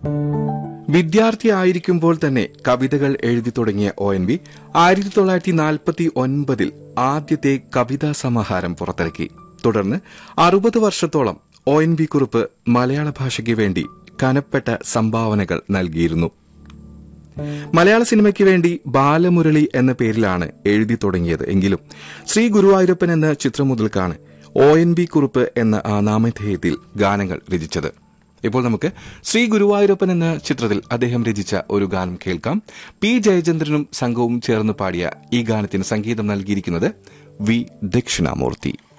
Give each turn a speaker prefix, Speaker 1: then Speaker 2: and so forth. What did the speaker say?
Speaker 1: വിദ്യാർത്ഥിയായിരിക്കുമ്പോൾ തന്നെ കവിതകൾ എഴുതി തുടങ്ങിയ ഒ എൻ വി ആയിരത്തി തൊള്ളായിരത്തി നാൽപ്പത്തി ഒൻപതിൽ ആദ്യത്തെ കവിതാ സമാഹാരം പുറത്തിറക്കി തുടർന്ന് അറുപത് വർഷത്തോളം ഒ എൻ വി കുറിപ്പ് മലയാള ഭാഷയ്ക്ക് വേണ്ടി കനപ്പെട്ട സംഭാവനകൾ നൽകിയിരുന്നു മലയാള സിനിമയ്ക്ക് വേണ്ടി ബാലമുരളി എന്ന പേരിലാണ് എഴുതി തുടങ്ങിയത് എങ്കിലും ശ്രീ ഗുരുവായൂരപ്പൻ എന്ന ചിത്രം മുതൽക്കാണ് ഒ എൻ ബി കുറുപ്പ് എന്ന ആ നാമധേയത്തിൽ ഗാനങ്ങൾ രചിച്ചത് ഇപ്പോൾ നമുക്ക് ശ്രീ ഗുരുവായൂരപ്പൻ എന്ന ചിത്രത്തിൽ അദ്ദേഹം രചിച്ച ഒരു ഗാനം കേൾക്കാം പി ജയചന്ദ്രനും സംഘവും ചേർന്ന് പാടിയ ഈ ഗാനത്തിന് സംഗീതം നൽകിയിരിക്കുന്നത് വി ദക്ഷിണാമൂർത്തി